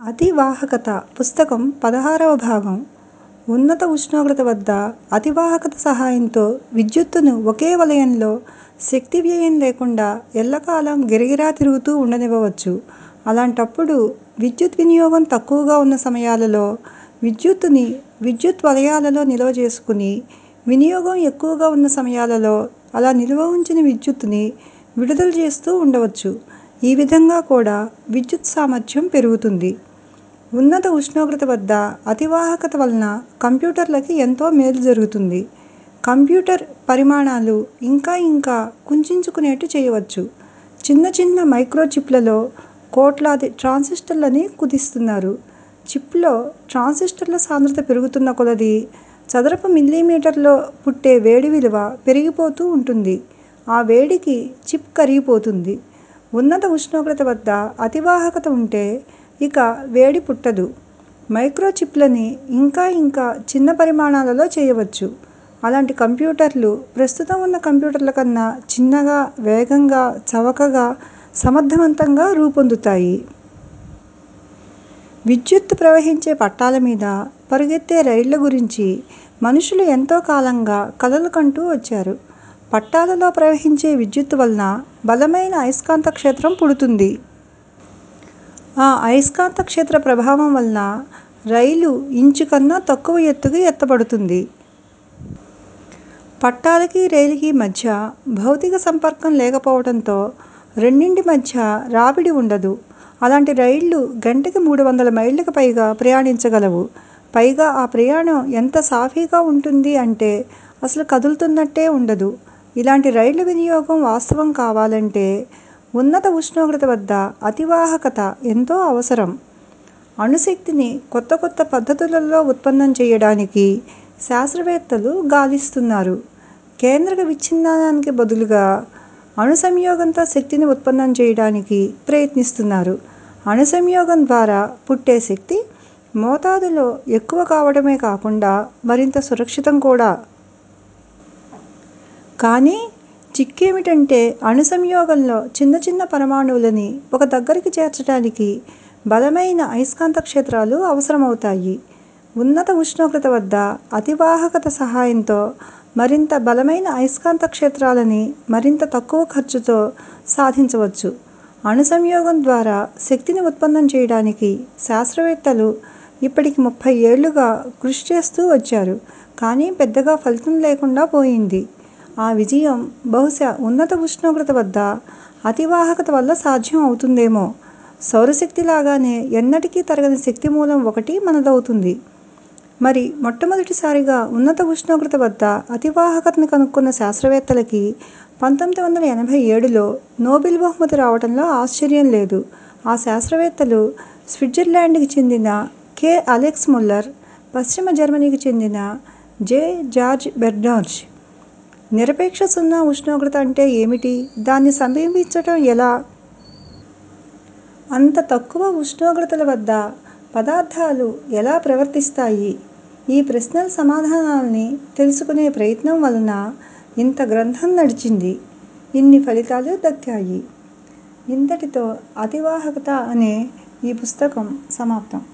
అతివాహకత పుస్తకం పదహారవ భాగం ఉన్నత ఉష్ణోగ్రత వద్ద అతివాహకత సహాయంతో విద్యుత్తును ఒకే వలయంలో శక్తి వ్యయం లేకుండా ఎల్లకాలం గిరగిరా తిరుగుతూ ఉండనివ్వవచ్చు అలాంటప్పుడు విద్యుత్ వినియోగం తక్కువగా ఉన్న సమయాలలో విద్యుత్తుని విద్యుత్ వలయాలలో నిల్వ చేసుకుని వినియోగం ఎక్కువగా ఉన్న సమయాలలో అలా నిల్వ ఉంచిన విద్యుత్తుని విడుదల చేస్తూ ఉండవచ్చు ఈ విధంగా కూడా విద్యుత్ సామర్థ్యం పెరుగుతుంది ఉన్నత ఉష్ణోగ్రత వద్ద అతివాహకత వలన కంప్యూటర్లకి ఎంతో మేలు జరుగుతుంది కంప్యూటర్ పరిమాణాలు ఇంకా ఇంకా కుంచించుకునేట్టు చేయవచ్చు చిన్న చిన్న మైక్రో చిప్లలో కోట్లాది ట్రాన్సిస్టర్లని కుదిస్తున్నారు చిప్లో ట్రాన్సిస్టర్ల సాంద్రత పెరుగుతున్న కొలది చదరపు మిల్లీమీటర్లో పుట్టే వేడి విలువ పెరిగిపోతూ ఉంటుంది ఆ వేడికి చిప్ కరిగిపోతుంది ఉన్నత ఉష్ణోగ్రత వద్ద అతివాహకత ఉంటే ఇక వేడి పుట్టదు మైక్రో చిప్లని ఇంకా ఇంకా చిన్న పరిమాణాలలో చేయవచ్చు అలాంటి కంప్యూటర్లు ప్రస్తుతం ఉన్న కంప్యూటర్ల కన్నా చిన్నగా వేగంగా చవకగా సమర్థవంతంగా రూపొందుతాయి విద్యుత్తు ప్రవహించే పట్టాల మీద పరుగెత్తే రైళ్ళ గురించి మనుషులు ఎంతో కాలంగా కలలు కంటూ వచ్చారు పట్టాలలో ప్రవహించే విద్యుత్తు వలన బలమైన అయస్కాంత క్షేత్రం పుడుతుంది ఆ అయస్కాంత క్షేత్ర ప్రభావం వలన రైలు ఇంచు కన్నా తక్కువ ఎత్తుకి ఎత్తబడుతుంది పట్టాలకి రైలుకి మధ్య భౌతిక సంపర్కం లేకపోవడంతో రెండింటి మధ్య రాపిడి ఉండదు అలాంటి రైళ్ళు గంటకి మూడు వందల మైళ్ళకి పైగా ప్రయాణించగలవు పైగా ఆ ప్రయాణం ఎంత సాఫీగా ఉంటుంది అంటే అసలు కదులుతున్నట్టే ఉండదు ఇలాంటి రైళ్ళ వినియోగం వాస్తవం కావాలంటే ఉన్నత ఉష్ణోగ్రత వద్ద అతివాహకత ఎంతో అవసరం అణుశక్తిని కొత్త కొత్త పద్ధతులలో ఉత్పన్నం చేయడానికి శాస్త్రవేత్తలు గాలిస్తున్నారు కేంద్రక విచ్ఛిన్నానికి బదులుగా అణు సంయోగంతో శక్తిని ఉత్పన్నం చేయడానికి ప్రయత్నిస్తున్నారు అణు సంయోగం ద్వారా పుట్టే శక్తి మోతాదులో ఎక్కువ కావడమే కాకుండా మరింత సురక్షితం కూడా కానీ చిక్కేమిటంటే అణు సంయోగంలో చిన్న చిన్న పరమాణువులని ఒక దగ్గరికి చేర్చడానికి బలమైన అయస్కాంత క్షేత్రాలు అవసరమవుతాయి ఉన్నత ఉష్ణోగ్రత వద్ద అతివాహకత సహాయంతో మరింత బలమైన అయస్కాంత క్షేత్రాలని మరింత తక్కువ ఖర్చుతో సాధించవచ్చు అణు సంయోగం ద్వారా శక్తిని ఉత్పన్నం చేయడానికి శాస్త్రవేత్తలు ఇప్పటికి ముప్పై ఏళ్లుగా కృషి చేస్తూ వచ్చారు కానీ పెద్దగా ఫలితం లేకుండా పోయింది ఆ విజయం బహుశా ఉన్నత ఉష్ణోగ్రత వద్ద అతివాహకత వల్ల సాధ్యం అవుతుందేమో సౌరశక్తి లాగానే ఎన్నటికీ తరగని శక్తి మూలం ఒకటి మనదవుతుంది మరి మొట్టమొదటిసారిగా ఉన్నత ఉష్ణోగ్రత వద్ద అతివాహకతని కనుక్కున్న శాస్త్రవేత్తలకి పంతొమ్మిది వందల ఎనభై ఏడులో నోబెల్ బహుమతి రావడంలో ఆశ్చర్యం లేదు ఆ శాస్త్రవేత్తలు స్విట్జర్లాండ్కి చెందిన కె అలెక్స్ ముల్లర్ పశ్చిమ జర్మనీకి చెందిన జె జార్జ్ బెర్నార్డ్ నిరపేక్ష సున్నా ఉష్ణోగ్రత అంటే ఏమిటి దాన్ని సమీపించటం ఎలా అంత తక్కువ ఉష్ణోగ్రతల వద్ద పదార్థాలు ఎలా ప్రవర్తిస్తాయి ఈ ప్రశ్నల సమాధానాల్ని తెలుసుకునే ప్రయత్నం వలన ఇంత గ్రంథం నడిచింది ఇన్ని ఫలితాలు దక్కాయి ఇంతటితో అతివాహకత అనే ఈ పుస్తకం సమాప్తం